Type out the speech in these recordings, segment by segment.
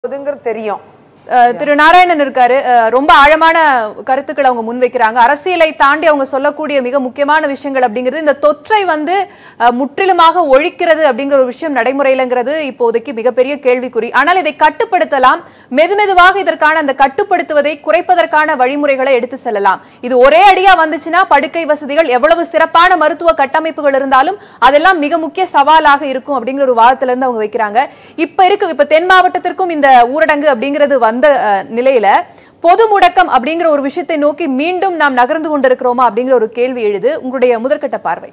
போகுதுங்கிறது தெரியும் அஹ் திரு நாராயணன் இருக்காரு அஹ் ரொம்ப ஆழமான கருத்துக்களை அவங்க முன்வைக்கிறாங்க அரசியலை தாண்டி அவங்க சொல்லக்கூடிய மிக முக்கியமான விஷயங்கள் அப்படிங்கிறது இந்த தொற்றை வந்து அஹ், முற்றிலுமாக ஒழிக்கிறது அப்படிங்கிற ஒரு விஷயம் நடைமுறையிலங்கிறது இப்போதைக்கு மிகப்பெரிய கேள்விக்குறி ஆனால் இதை கட்டுப்படுத்தலாம் மெதுமெதுவாக இதற்கான அந்த கட்டுப்படுத்துவதை குறைப்பதற்கான வழிமுறைகளை எடுத்து செல்லலாம் இது ஒரே அடியா வந்துச்சுன்னா படுக்கை வசதிகள் எவ்வளவு சிறப்பான மருத்துவ கட்டமைப்புகள் இருந்தாலும் அதெல்லாம் மிக முக்கிய சவாலாக இருக்கும் அப்படிங்கிற ஒரு வாதத்துல இருந்து அவங்க வைக்கிறாங்க இப்ப இருக்கு இப்ப தென் மாவட்டத்திற்கும் இந்த ஊரடங்கு அப்படிங்கிறது வந்த அஹ், நிலையில பொது முடக்கம் அப்படிங்கிற ஒரு விஷயத்தை நோக்கி மீண்டும் நாம் நகர்ந்து கொண்டிருக்கிறோமா அப்படிங்கிற ஒரு கேள்வி எழுது உங்களுடைய முதற்கட்ட பார்வை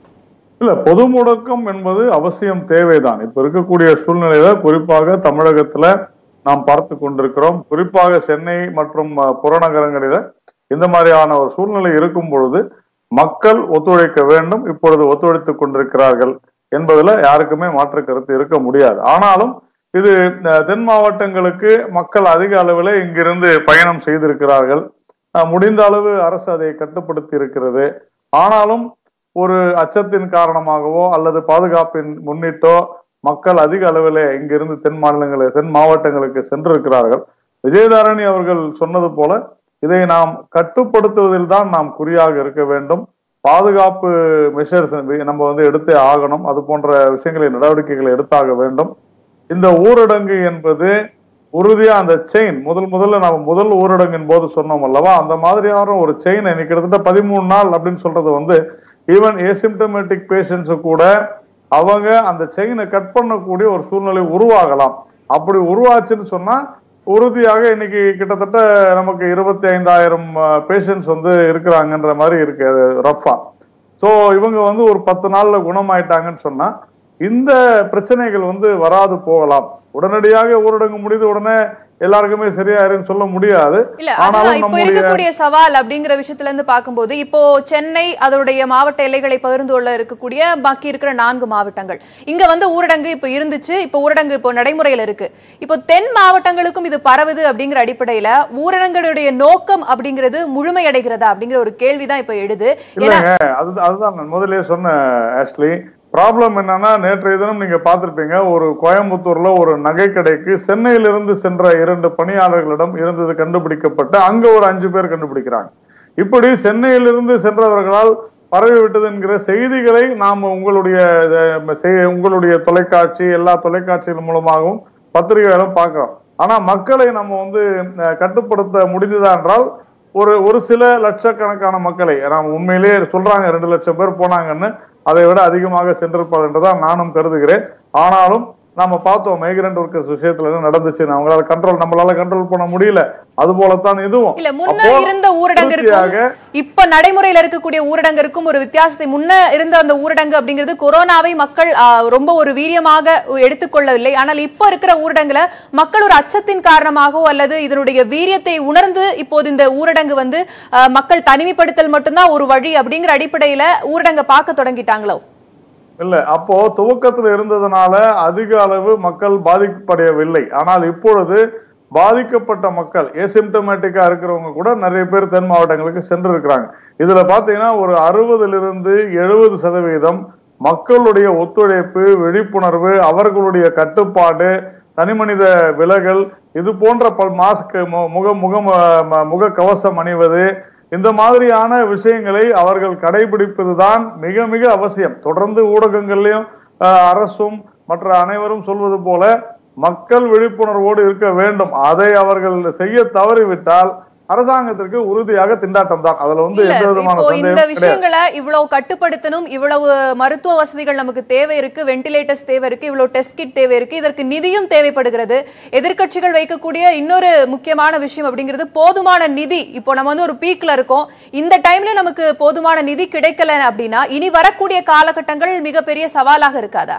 இல்ல பொது முடக்கம் என்பது அவசியம் தேவைதான் இப்ப இருக்கக்கூடிய சூழ்நிலையில குறிப்பாக தமிழகத்துல நாம் பார்த்து கொண்டிருக்கிறோம் குறிப்பாக சென்னை மற்றும் அஹ், புறநகரங்களில இந்த மாதிரியான ஒரு சூழ்நிலை இருக்கும் பொழுது மக்கள் ஒத்துழைக்க வேண்டும் இப்பொழுது ஒத்துழைத்துக் கொண்டிருக்கிறார்கள் என்பதுல யாருக்குமே மாற்று கருத்து இருக்க முடியாது ஆனாலும் இது அஹ், தென் மாவட்டங்களுக்கு மக்கள் அதிக அளவில் இங்கிருந்து பயணம் செய்திருக்கிறார்கள் அஹ், முடிந்த அளவு அரசு அதை கட்டுப்படுத்தி இருக்கிறது ஆனாலும் ஒரு அச்சத்தின் காரணமாகவோ அல்லது பாதுகாப்பின் முன்னிட்டோ மக்கள் அதிக அளவில் இங்கிருந்து தென் மாநிலங்களை தென் மாவட்டங்களுக்கு சென்றிருக்கிறார்கள் விஜயதாரணி அவர்கள் சொன்னது போல இதை நாம் கட்டுப்படுத்துவதில் தான் நாம் குறியாக இருக்க வேண்டும் பாதுகாப்பு மெஷர்ஸ் நம்ம வந்து எடுத்தே ஆகணும் அது போன்ற விஷயங்களை நடவடிக்கைகளை எடுத்தாக வேண்டும் இந்த ஊரடங்கு என்பது உறுதியா அந்த செயின் முதல் முதல்ல நம்ம முதல் ஊரடங்கின் போது சொன்னோம் அல்லவா அந்த மாதிரியான ஒரு செயின் இன்னைக்கு கிட்டத்தட்ட பதிமூணு நாள் அப்படின்னு சொல்றது வந்து ஈவன் ஏசிம்டமேட்டிக் பேஷண்ட்ஸு கூட அவங்க அந்த செயினை கட் பண்ணக்கூடிய ஒரு சூழ்நிலை உருவாகலாம் அப்படி உருவாச்சுன்னு சொன்னா உறுதியாக இன்னைக்கு கிட்டத்தட்ட நமக்கு இருபத்தி ஐந்தாயிரம் பேஷண்ட்ஸ் வந்து இருக்கிறாங்கன்ற மாதிரி இருக்கு அது ரஃபா ஸோ இவங்க வந்து ஒரு பத்து நாள்ல குணமாயிட்டாங்கன்னு சொன்னா இந்த பிரச்சனைகள் வந்து வராது போகலாம் உடனடியாக ஊரடங்கு முடிந்த உடனே எல்லாருக்குமே சரியாயிருன்னு சொல்ல முடியாது இல்ல அதுதான் ஆனாலும் இப்போ நம்முடைய இருக்கக்கூடிய சவால் அப்படிங்கிற விஷயத்துல இருந்து பார்க்கும்போது இப்போ சென்னை அதோடைய மாவட்ட எல்லைகளை பகிர்ந்து கொள்ள இருக்கக்கூடிய பாக்கி இருக்கிற நான்கு மாவட்டங்கள் இங்க வந்து ஊரடங்கு இப்போ இருந்துச்சு இப்போ ஊரடங்கு இப்போ நடைமுறையில இருக்கு இப்போ தென் மாவட்டங்களுக்கும் இது பரவுது அப்படிங்கிற அடிப்படையில ஊரடங்களுடைய நோக்கம் அப்படிங்கிறது முழுமையடைகிறதா அப்படிங்கிற ஒரு கேள்விதான் இப்போ எழுது ஏன்னா இல்லைங்க அது அதுதான் நான் முதல்லயே சொன்னேன் ஆஷ்லி ப்ராப்ளம் என்னன்னா நேற்றைய தினம் நீங்க பார்த்திருப்பீங்க ஒரு கோயம்புத்தூர்ல ஒரு நகை கடைக்கு சென்னையிலிருந்து சென்ற இரண்டு பணியாளர்களிடம் இருந்தது கண்டுபிடிக்கப்பட்டு அங்க ஒரு அஞ்சு பேர் கண்டுபிடிக்கிறாங்க இப்படி சென்னையிலிருந்து சென்றவர்களால் பரவி விட்டது என்கிற செய்திகளை நாம் உங்களுடைய அஹ், செய்- உங்களுடைய தொலைக்காட்சி எல்லா தொலைக்காட்சிகள் மூலமாகவும் பத்திரிகைகளும் பார்க்கிறோம் ஆனா மக்களை நம்ம வந்து அஹ், கட்டுப்படுத்த முடிந்ததா என்றால் ஒரு ஒரு சில லட்சக்கணக்கான மக்களை நாம் உண்மையிலேயே சொல்றாங்க ரெண்டு லட்சம் பேர் போனாங்கன்னு அதை விட அதிகமாக சென்றிருப்பார் என்றுதான் நானும் கருதுகிறேன் ஆனாலும் நாம பார்த்தோம் மைக்ரண்ட் ஒர்க்கர்ஸ் விஷயத்துல என்ன நடந்துச்சு அவங்களால கண்ட்ரோல் நம்மளால கண்ட்ரோல் பண்ண முடியல அது போலத்தான் இதுவும் இல்ல முன்ன அப்போ இருந்த ஊரடங்கிற்கும் உறுதியாக இப்ப நடைமுறையில இருக்கக்கூடிய ஊரடங்கிற்கும் ஒரு வித்தியாசத்தை முன்ன இருந்த அந்த ஊரடங்கு அப்படிங்கிறது கொரோனாவை மக்கள் ஆ, ரொம்ப ஒரு வீரியமாக எடுத்துக்கொள்ளவில்லை ஆனால் இப்ப இருக்கிற ஊரடங்குல மக்கள் ஒரு அச்சத்தின் காரணமாகவோ அல்லது இதனுடைய வீரியத்தை உணர்ந்து இப்போது இந்த ஊரடங்கு வந்து ஆ, மக்கள் தனிமைப்படுத்தல் மட்டும்தான் ஒரு வழி அப்படிங்கிற அடிப்படையில ஊரடங்கை பார்க்க தொடங்கிட்டாங்களோ இல்ல அப்போ துவக்கத்துல இருந்ததுனால அதிக அளவு மக்கள் பாதிக்கப்படையவில்லை ஆனால் இப்பொழுது பாதிக்கப்பட்ட மக்கள் ஏசிம்டமேட்டிக்கா இருக்கிறவங்க கூட நிறைய பேர் தென் மாவட்டங்களுக்கு சென்று இருக்கிறாங்க இதுல பாத்தீங்கன்னா ஒரு அறுபதுல இருந்து எழுபது சதவீதம் மக்களுடைய ஒத்துழைப்பு விழிப்புணர்வு அவர்களுடைய கட்டுப்பாடு தனிமனித விலகல் இது போன்ற பல் மாஸ்க் முக முகம் அஹ், முக கவசம் அணிவது இந்த மாதிரியான விஷயங்களை அவர்கள் கடைபிடிப்பதுதான் மிக மிக அவசியம் தொடர்ந்து ஊடகங்கள்லயும் அஹ், அரசும் மற்ற அனைவரும் சொல்வது போல மக்கள் விழிப்புணர்வோடு இருக்க வேண்டும் அதை அவர்கள் செய்ய தவறிவிட்டால் அரசாங்கத்திற்கு உறுதியாக திண்டாட்டம் தான் அதுல வந்து இல்ல எந்த விதமான இப்போ இந்த சந்தேகமும் கிடையாது விஷயங்களை இவ்வளவு கட்டுப்படுத்தணும் இவ்வளவு மருத்துவ வசதிகள் நமக்கு தேவை இருக்கு வென்டிலேட்டர்ஸ் தேவை இருக்கு இவ்வளவு டெஸ்ட் கிட் தேவை இருக்கு இதற்கு நிதியும் தேவைப்படுகிறது எதிர்க்கட்சிகள் வைக்கக்கூடிய இன்னொரு முக்கியமான விஷயம் அப்படிங்கிறது போதுமான நிதி இப்போ நம்ம வந்து ஒரு பீக்ல இருக்கோம் இந்த டைம்ல நமக்கு போதுமான நிதி கிடைக்கல அப்படின்னா இனி வரக்கூடிய காலகட்டங்கள் மிகப்பெரிய சவாலாக இருக்காதா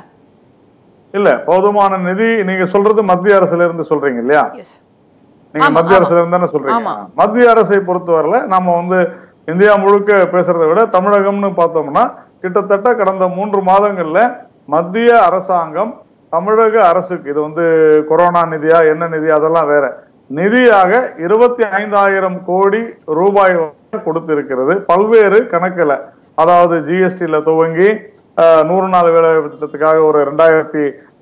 இல்ல போதுமான நிதி நீங்க சொல்றது மத்திய அரசுல இருந்து சொல்றீங்க இல்லையா எஸ் நீங்க ஆமா, மத்திய ஆமா. அரசுல இருந்து தானே சொல்றீங்க ஆமா. மத்திய அரசை பொறுத்தவரையில நம்ம வந்து இந்தியா முழுக்க பேசுறதை விட தமிழகம்னு பார்த்தோம்னா கிட்டத்தட்ட கடந்த மூன்று மாதங்கள்ல மத்திய அரசாங்கம் தமிழக அரசுக்கு இது வந்து கொரோனா நிதியா என்ன நிதி அதெல்லாம் வேற நிதியாக இருபத்தி ஐந்தாயிரம் கோடி ரூபாய் கொடுத்திருக்கிறது பல்வேறு கணக்குல அதாவது ஜிஎஸ்டில துவங்கி அஹ், நூறு நாள் வேலை திட்டத்துக்காக ஒரு ரெண்டாயிரத்தி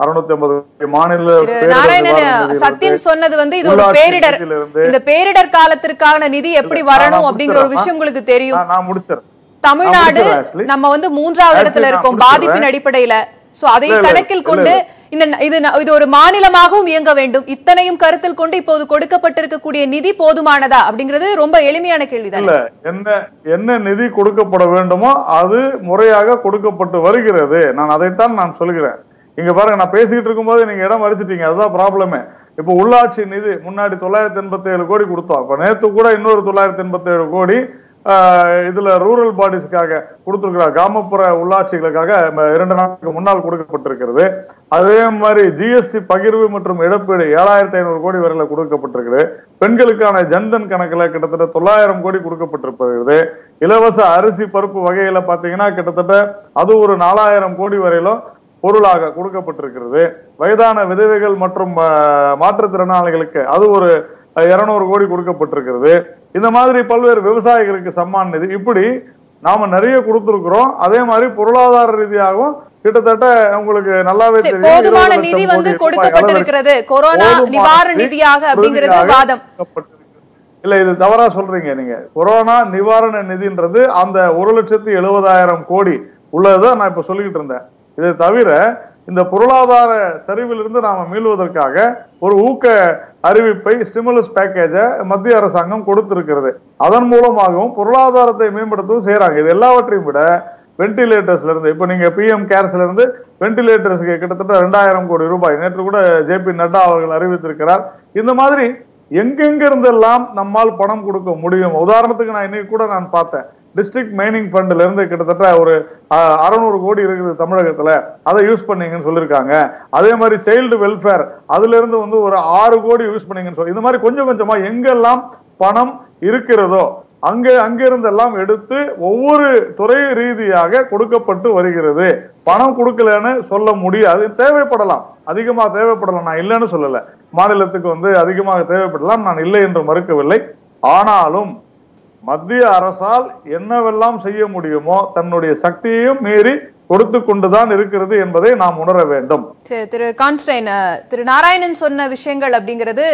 அறுநூத்தி ஐம்பது மாநில திரு பேரிடர் நாராயணன் நிவாரண நிதியிலிருந்து, சத்யன் சொன்னது வந்து இது ஒரு உள்ளாட்சி பேரிடர் நிதியிலிருந்து இந்த பேரிடர் காலத்திற்கான நிதி எப்படி இல்ல, வரணும் நான் அப்படிங்கிற ஒரு முடிச்சிடுறேன். விஷயம் உங்களுக்கு தெரியும் நான் நான் முடிச்சிடறேன் தமிழ்நாடு முடிச்சிடுறேன், Ashley. நம்ம வந்து மூன்றாவது Ashley, இடத்துல நான் இருக்கோம் முடிச்சிடுறேன். பாதிப்பின் அடிப்படையில சோ அதை இல்ல, இல்ல, கணக்கில் இல்ல, கொண்டு இந்த இது ந- இது ஒரு மாநிலமாகவும் இயங்க வேண்டும் இத்தனையும் கருத்தில் கொண்டு இப்போது கொடுக்கப்பட்டிருக்கக்கூடிய நிதி போதுமானதா அப்படிங்கிறது ரொம்ப எளிமையான கேள்விதான் இல்ல என்ன என்ன நிதி கொடுக்கப்பட வேண்டுமோ அது முறையாக கொடுக்கப்பட்டு வருகிறது நான் அதைத்தான் நான் சொல்கிறேன் இங்க பாருங்க நான் பேசிக்கிட்டு இருக்கும்போது நீங்க இடம் வரிச்சிட்டீங்க அதுதான் ப்ராப்ளமே இப்போ உள்ளாட்சி நிதி முன்னாடி தொள்ளாயிரத்தி எண்பத்தி ஏழு கோடி கொடுத்தோம் இப்ப நேத்து கூட இன்னொரு தொள்ளாயிரத்தி எண்பத்தி ஏழு கோடி ஆஹ், இதுல ரூரல் பாடிஸ்க்காக கொடுத்திருக்கிறார் கிராமப்புற உள்ளாட்சிகளுக்காக ம, இரண்டு நாட்களுக்கு முன்னால் கொடுக்கப்பட்டிருக்கிறது அதே மாதிரி ஜிஎஸ்டி பகிர்வு மற்றும் இழப்பீடு ஏழாயிரத்தி ஐநூறு கோடி வரையில கொடுக்கப்பட்டிருக்கிறது பெண்களுக்கான ஜன்தன் கணக்குல கிட்டத்தட்ட தொள்ளாயிரம் கோடி கொடுக்கப்பட்டிருக்கிறது இலவச அரிசி பருப்பு வகையில பாத்தீங்கன்னா கிட்டத்தட்ட அது ஒரு நாலாயிரம் கோடி வரையிலும் பொருளாக கொடுக்கப்பட்டிருக்கிறது வயதான விதவைகள் மற்றும் அஹ், மாற்றுத்திறனாளிகளுக்கு அது ஒரு இருநூறு கோடி கொடுக்கப்பட்டிருக்கிறது இந்த மாதிரி பல்வேறு விவசாயிகளுக்கு சம்மான் நிதி இப்படி நாம நிறைய கொடுத்திருக்கிறோம் அதே மாதிரி பொருளாதார ரீதியாகவும் கிட்டத்தட்ட உங்களுக்கு நல்லாவே சரி, தெரியும் போதுமான இருபது நிதி லட்சம் வந்து கோடி ரூபாய் கொடுக்கப்பட்டிருக்கிறது கொரோனா போதுமான நிவாரண நிதி நிதியாக அப்படிங்கிறது உறுதியாக வாதம் கொடுக்கப்பட்டிருக்கிறது. இல்ல இது தவறா சொல்றீங்க நீங்க கொரோனா நிவாரண நிதின்றது அந்த ஒரு லட்சத்தி எழுபதாயிரம் கோடி உள்ளதுதான் நான் இப்ப சொல்லிக்கிட்டு இருந்தேன் இதை தவிர இந்த பொருளாதார சரிவிலிருந்து நாம மீள்வதற்காக ஒரு ஊக்க அறிவிப்பை ஸ்டிமுலஸ் பேக்கேஜை மத்திய அரசாங்கம் கொடுத்திருக்கிறது அதன் மூலமாகவும் பொருளாதாரத்தை மேம்படுத்தவும் செய்யறாங்க இது எல்லாவற்றையும் விட வென்டிலேட்டர்ஸ்ல இருந்து இப்ப நீங்க பிஎம் கேர்ஸ்ல இருந்து வென்டிலேட்டர்ஸ்க்கு கிட்டத்தட்ட ரெண்டாயிரம் கோடி ரூபாய் நேற்று கூட ஜேபி நட்டா அவர்கள் அறிவித்திருக்கிறார் இந்த மாதிரி எங்கெங்க இருந்தெல்லாம் நம்மால் பணம் கொடுக்க முடியும் உதாரணத்துக்கு நான் இன்னைக்கு கூட நான் பார்த்தேன் டிஸ்ட்ரிக்ட் மைனிங் ஃபண்ட்ல இருந்து கிட்டத்தட்ட ஒரு அறுநூறு கோடி இருக்குது தமிழகத்துல அதை யூஸ் பண்ணீங்கன்னு சொல்லியிருக்காங்க அதே மாதிரி சைல்டு வெல்ஃபேர் அதுல இருந்து வந்து ஒரு ஆறு கோடி யூஸ் பண்ணீங்கன்னு சொல்லி இந்த மாதிரி கொஞ்சம் கொஞ்சமா எங்கெல்லாம் பணம் இருக்கிறதோ அங்க அங்கிருந்தெல்லாம் எடுத்து ஒவ்வொரு துறை ரீதியாக கொடுக்கப்பட்டு வருகிறது பணம் கொடுக்கலன்னு சொல்ல முடியாது தேவைப்படலாம் அதிகமா தேவைப்படலாம் நான் இல்லைன்னு சொல்லல மாநிலத்துக்கு வந்து அதிகமாக தேவைப்படலாம் நான் இல்லை என்று மறுக்கவில்லை ஆனாலும் மத்திய அரசால் என்னவெல்லாம் செய்ய முடியுமோ தன்னுடைய சக்தியையும் மீறி கொடுத்து கொண்டுதான் இருக்கிறது என்பதை நாம் உணர வேண்டும் சரி, திரு கான்ஸ்டைன் அஹ், திரு நாராயணன் சொன்ன விஷயங்கள் அப்படிங்கிறது